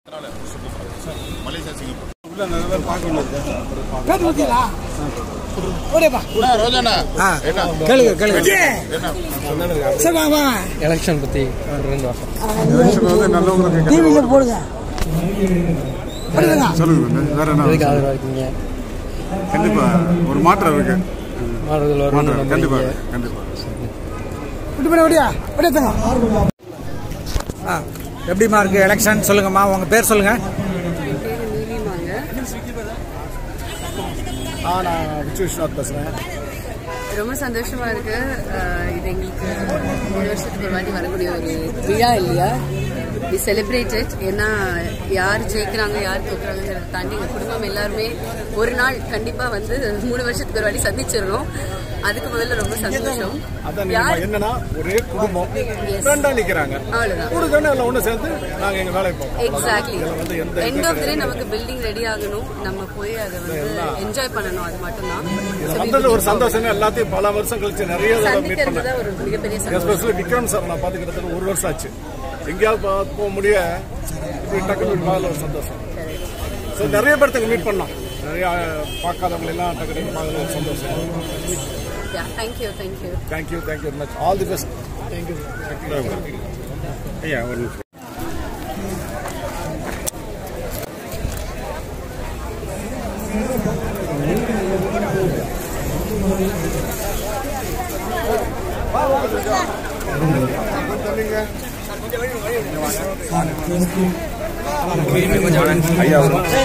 Malaysia Singapore பேட்டு ஊத்திங்களா ஓடியப்பா ரோஜாண்ணா ஆ என்ன கேளுங்க கேளுங்க என்ன சரி வாங்க வாங்க எலெக்ஷன் பத்தி ஒரு ரெண்டு வாரம் டிவியில் போடுங்க போடுங்க சொல்லுங்க வேற என்ன எதுக்கு ஆதரவா இருக்கீங்க கண்டிப்பா ஒரு மாற்றம் இருக்கு மாறுதல் வரும் மாற்றம் கண்டிப்பா கண்டிப்பா விட்டு போட ஓடியா ஓடியாத்தங்க ஆ எப்படிமா இருக்கு எலெக்ஷன் சொல்லுங்கம்மா உங்க பேர் சொல்லுங்க பேர் நீலிமாங்க ஆ நான் விச்சு விஸ்வநாத் பேசுறேன் ரொம்ப சந்தோஷமா இருக்கு அஹ் இது எங்களுக்கு மூணு வருஷத்துக்கு ஒரு வாட்டி வரக்கூடிய ஒரு விழா இல்லையா வி செலிப்ரேட்டட் ஏன்னா யார் ஜெயிக்கிறாங்க யார் தோக்குறாங்கிறத தாண்டி எங்கள் குடும்பம் எல்லாருமே ஒரு நாள் கண்டிப்பா வந்து மூணு வருஷத்துக்கு ஒரு வாட்டி சந்திச்சிடணும் அதுக்கு முதல்ல ரொம்ப சந்தோஷம் அதான் யார் நீங்க என்னன்னா ஒரே குடும்பம் Yes. ஃப்ரெண்டா நிக்கிறாங்க அவ்வளவுதான் ஒரு தானே எல்லாம் ஒண்ணு சேர்ந்து நாங்க எங்க வேலையை பார்ப்போம் எக்ஸாக்ட்லி இதுல வந்து எந்த எண்ட் ஆஃப் டே நமக்கு பில்டிங் ரெடி ஆகணும் நம்ம போய் அதை வந்து என்ஜாய் பண்ணணும் அது மட்டும்தான் So we வந்ததுல ஒரு will- சந்தோஷம் எல்லாத்தையும் பல வருஷம் கழிச்சு நிறைய தடவை மீட் சந்திக்கிறது பண்ணேன் தான் ஒரு மிகப்பெரிய சந்தோஷம் எஸ்பெஷலி விக்ரம் சார் நான் பார்த்து கிட்டத்தட்ட ஒரு வருஷம் ஆச்சு எங்கேயாவது பா- போக முடிய இப்படி டக்குனு பார்க்கல ஒரு சந்தோஷம் ஸோ நிறைய பேர்த்துக்கு மீட் பண்ணோம் நிறைய பார்க்காதவங்க எல்லாம் டக்குனு பார்க்கல ஒரு சந்தோஷம் Yeah, thank you, thank you. Thank you thank you very much all the best thank you ஐயா ஒரு நிமிஷம் ஐயா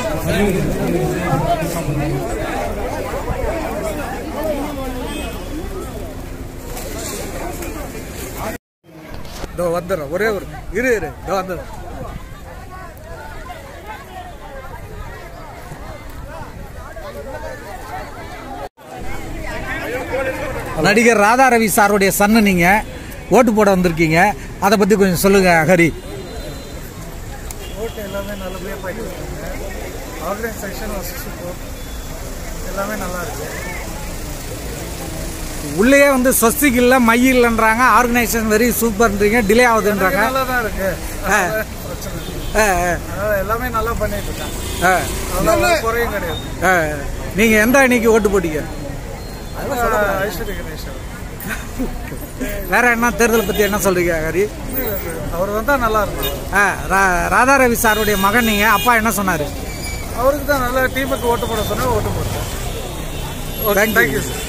இதோ வந்துடுறோம் ஒரே ஒரு இரு இரு இதோ வந்துடுறோம் நடிகர் ராதா ரவி சாருடைய சன்னு நீங்க ஓட்டு போட வந்திருக்கீங்க அதை பத்தி கொஞ்சம் சொல்லுங்க ஹரி ஓட்டு எல்லாமே நல்லபடியாக போயிட்டு இருக்காங்க ஆர்கனைசேஷன் சூப்பர் எல்லாமே நல்லா இருக்கு உள்ளேயே வந்து ஸ்வஸ்திக் இல்ல மை இல்லைன்றாங்க ஆர்கனைசேஷன் வெரி சூப்பர்ன்றீங்க டிலே ஆகுதுன்றாங்க நல்லா தான் இருக்கு ஆ. பிரச்சனை இல்லை. ஆ, ஆ, அதாவது எல்லாமே நல்லா பண்ணிட்டு இருக்காங்க ஆ, அவ்வளோ குறையும் கிடையாது ஆ. நீங்க எந்த அணிக்கு ஓட்டு போட்டீங்க ஐஸ்வர்ய கணேசன் வேற என்ன தேர்தல் பத்தி என்ன சொல்றீங்க ஹரி அவர் வந்தா நல்லா இருக்கும் ஆ, ரா- ராதா ரவி சாருடைய மகன் நீங்க அப்பா என்ன சொன்னாரு அவருக்கு தான் நல்லா டீமுக்கு ஓட்டு போட சொன்னா ஓட்டு போட்டேன் Thank you. Thank you sir